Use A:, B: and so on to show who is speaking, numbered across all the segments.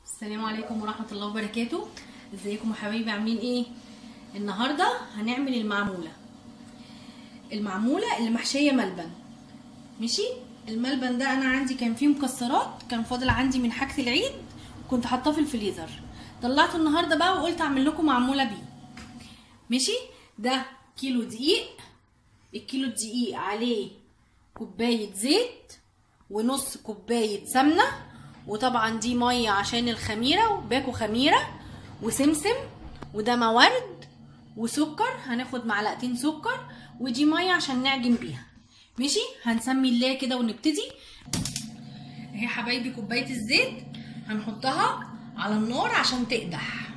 A: السلام عليكم ورحمة الله وبركاته ازيكم يا حبايبي عاملين ايه النهاردة هنعمل المعمولة المعمولة اللي محشية ملبن ماشي الملبن ده انا عندي كان فيه مكسرات كان فاضل عندي من حاجة العيد كنت حاطاه في الفريزر طلعته النهاردة بقى وقلت اعمل لكم معمولة بيه ماشي ده كيلو دقيق الكيلو الدقيق عليه كوباية زيت ونص كوباية سمنة وطبعا دي مية عشان الخميرة وباكو خميرة وسمسم وده موارد وسكر هناخد معلقتين سكر ودي مية عشان نعجن بيها ماشي هنسمي الله كده ونبتدي اهي حبايبي كوباية الزيت هنحطها على النار عشان تقدح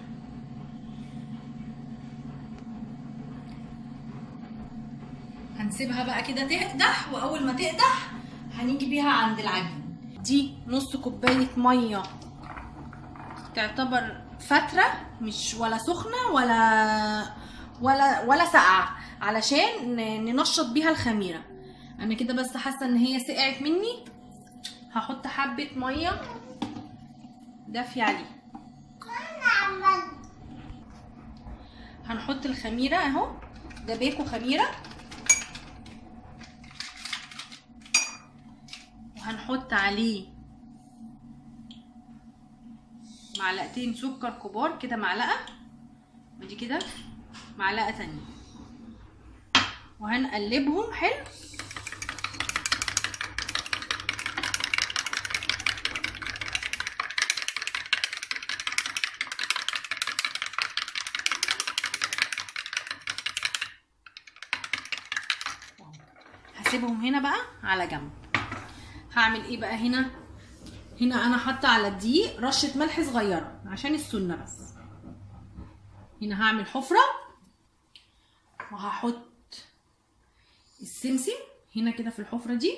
A: هنسيبها بقى كده تقدح واول ما تقدح هنيجي بيها عند العجين دي نص كوبايه ميه تعتبر فتره مش ولا سخنه ولا ولا ولا ساقعه علشان ننشط بيها الخميره انا كده بس حاسه ان هي سقعت مني هحط حبه ميه دافيه عليه هنحط الخميره اهو ده بيكو خميره وهنحط عليه معلقتين سكر كبار كده معلقه ودي كده معلقه تانية وهنقلبهم حلو هسيبهم هنا بقى على جنب هعمل ايه بقى هنا هنا انا حاطه على الدقيق رشه ملح صغيره عشان السنه بس هنا هعمل حفره وهحط السمسم هنا كده في الحفره دي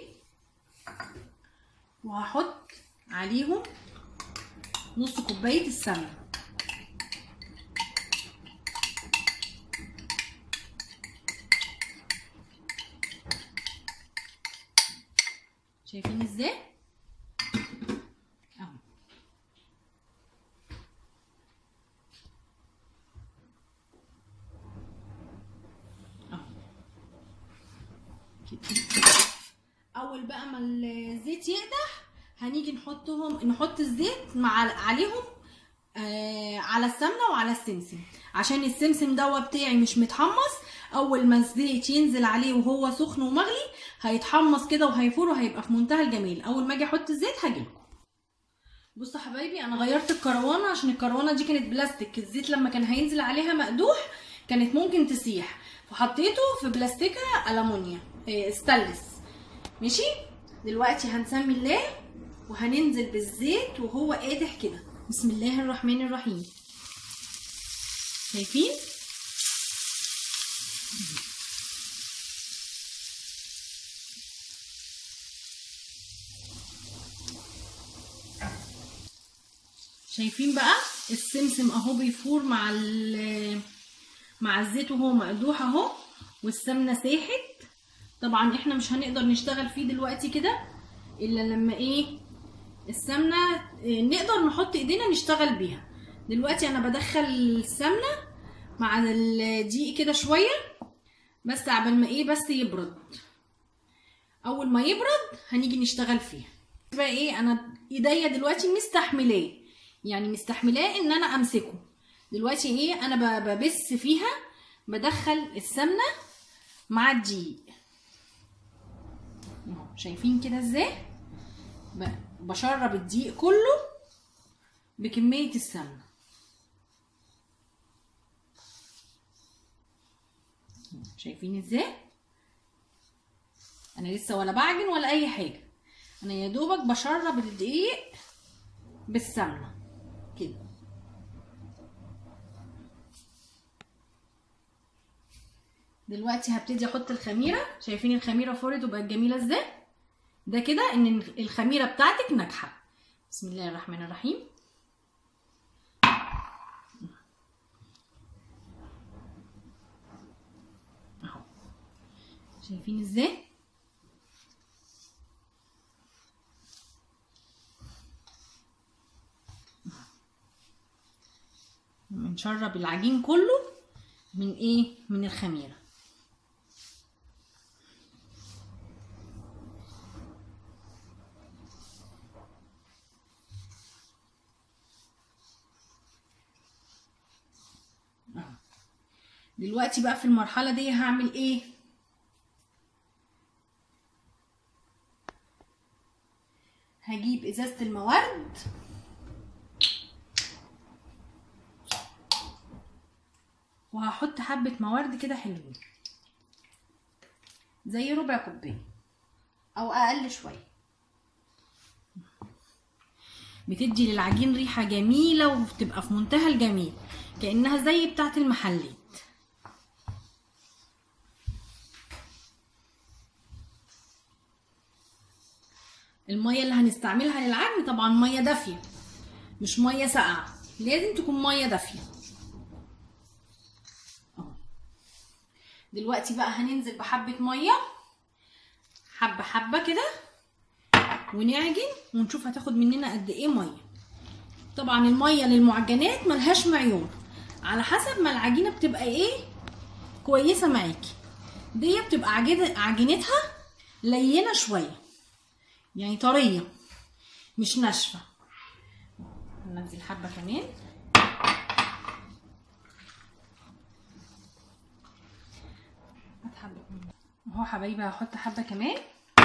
A: وهحط عليهم نص كوبايه السمنه شايفين ازاي اهو اهو اول بقى ما الزيت يقدح هنيجي نحطهم نحط الزيت مع عليهم آه على السمنه وعلى السمسم عشان السمسم دوا بتاعي مش متحمص اول ما الزيت ينزل عليه وهو سخن ومغلي هيتحمص كده وهيفور وهيبقى في منتهى الجمال اول ما اجي احط الزيت هجيلكم بصوا حبايبي انا غيرت الكروانه عشان الكروانه دي كانت بلاستيك الزيت لما كان هينزل عليها مقدوح كانت ممكن تسيح فحطيته في بلاستيكه المونيا إيه ستانلس ماشي دلوقتي هنسمي الله وهننزل بالزيت وهو قادح كده بسم الله الرحمن الرحيم شايفين شايفين بقى السمسم اهو بيفور مع مع الزيت وهو مقدوح اهو والسمنه ساحت طبعا احنا مش هنقدر نشتغل فيه دلوقتي كده الا لما ايه السمنه نقدر نحط ايدينا نشتغل بيها دلوقتي انا بدخل السمنه مع الدقيق كده شويه بس عبال ما ايه بس يبرد اول ما يبرد هنيجي نشتغل فيه بقى ايه انا ايديا دلوقتي مستحملاه يعني مستحملاه ان انا امسكه دلوقتي ايه انا ببس فيها بدخل السمنه مع الدقيق شايفين كده ازاي بشرب الدقيق كله بكميه السمنه شايفين ازاي انا لسه ولا بعجن ولا اي حاجه انا يا دوبك بشرب الدقيق بالسمنه كده دلوقتي هبتدي احط الخميره شايفين الخميره فورت وبقت جميله ازاي ده كده ان الخميره بتاعتك ناجحه بسم الله الرحمن الرحيم اهو شايفين ازاي بنشرب العجين كله من ايه من الخميره دلوقتي بقى في المرحله دي هعمل ايه هجيب ازازه المورد وهحط حبه موارد كده حلوين زي ربع كوبايه او اقل شويه بتدي للعجين ريحه جميله وبتبقى في منتهى الجميل كانها زي بتاعه المحلات الميه اللي هنستعملها للعجن طبعا ميه دافيه مش ميه ساقعه لازم تكون ميه دافيه اهو دلوقتي بقى هننزل بحبه ميه حبه حبه كده ونعجن ونشوف هتاخد مننا قد ايه ميه طبعا الميه للمعجنات ملهاش معيار على حسب ما العجينه بتبقى ايه كويسه معاكي دي بتبقى عجينه عجينتها لينه شويه يعني طريه مش ناشفه ننزل حبه كمان هات حبه كمان. اهو حبايبي هحط حبه كمان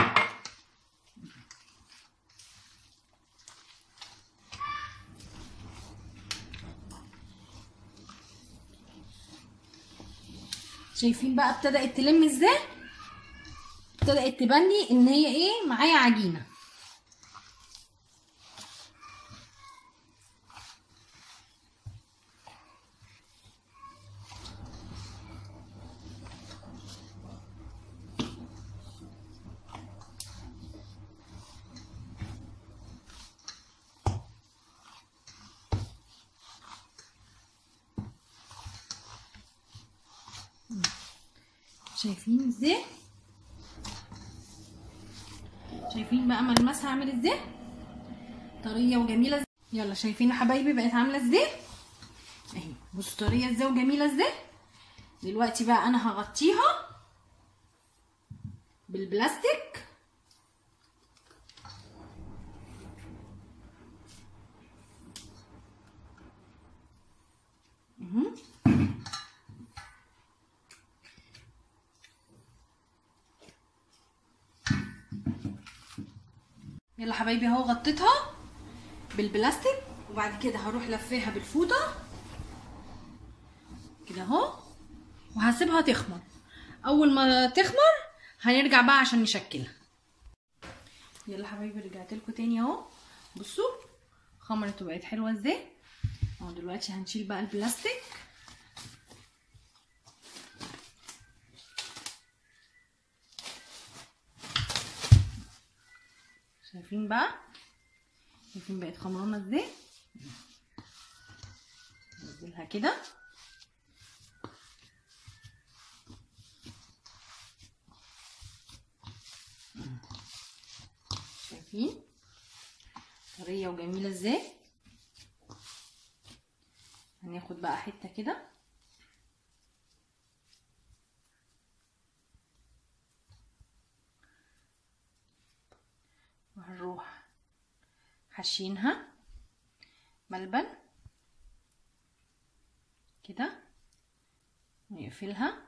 A: شايفين بقى ابتدأت تلم ازاي ابتدأت تبان لي ان هي ايه معايا عجينه شايفين ازاي شايفين بقى ملمسها عامل ازاي طريه وجميله ازاي يلا شايفين يا حبايبي بقت عامله ازاي اهي بصوا طريه ازاي وجميله ازاي دلوقتي بقى انا هغطيها بالبلاستيك مهم. يلا حبايبي اهو غطيتها بالبلاستيك وبعد كده هروح لفاها بالفوطه كده اهو وهسيبها تخمر اول ما تخمر هنرجع بقى عشان نشكلها يلا حبايبي رجعت لكم تاني اهو بصوا خمرت وبقت حلوه ازاي اهو دلوقتي هنشيل بقى البلاستيك شايفين بقى شايفين بقت خمرانه ازاي ننزلها كده شايفين طريه وجميله ازاي هناخد بقى حته كده وهنروح حاشينها ملبن كده ونقفلها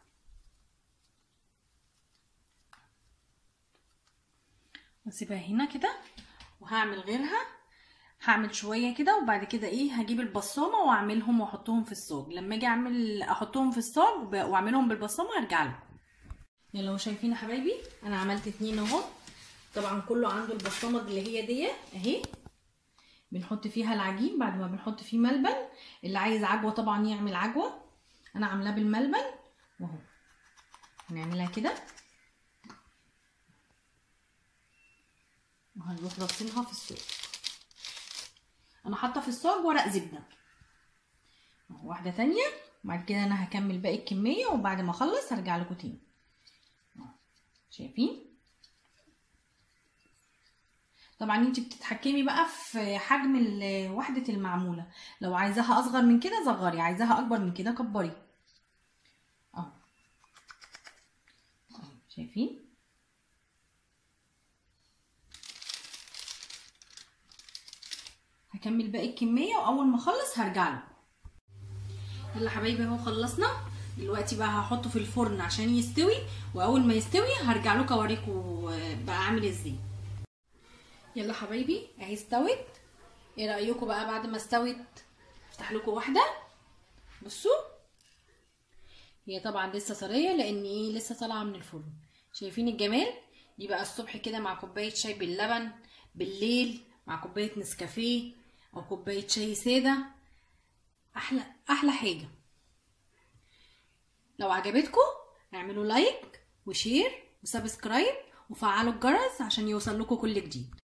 A: واسيبها هنا كده وهعمل غيرها هعمل شويه كده وبعد كده ايه هجيب البصامه واعملهم واحطهم في الصاج لما اجي اعمل احطهم في الصاج وب- واعملهم بالبصامه هرجع لكم يلا اهو شايفين يا حبايبي انا عملت اتنين اهو طبعا كله عنده البصامه اللي هي دي اهي بنحط فيها العجين بعد ما بنحط فيه ملبن اللي عايز عجوه طبعا يعمل عجوه انا عاملاه بالملبن واهو هنعملها كده وهنروح رصينها في الصاج انا حاطه في الصاج ورق زبده اهو واحده تانية بعد كده انا هكمل باقي الكميه وبعد ما اخلص هرجع لكم تاني اهو. شايفين طبعا انت بتتحكمي بقى في حجم ال- وحدة المعمولة لو عايزاها اصغر من كده صغري عايزاها اكبر من كده كبري اهو أهو، شايفين هكمل باقي الكمية واول ما اخلص هرجع له يلا حبايبي اهو خلصنا دلوقتي بقى هحطه في الفرن عشان يستوي واول ما يستوي هرجع لكم اوريكم بقى عامل ازاي يلا حبايبي اهي استوت ايه رايكم بقى بعد ما استوت افتح لكم واحده بصوا هي طبعا لسه طريه لان ايه لسه طالعه من الفرن شايفين الجمال دي بقى الصبح كده مع كوبايه شاي باللبن بالليل مع كوبايه نسكافيه او كوبايه شاي ساده احلى احلى حاجه لو عجبتكم اعملوا لايك وشير وسبسكرايب وفعلوا الجرس عشان يوصل لكم كل جديد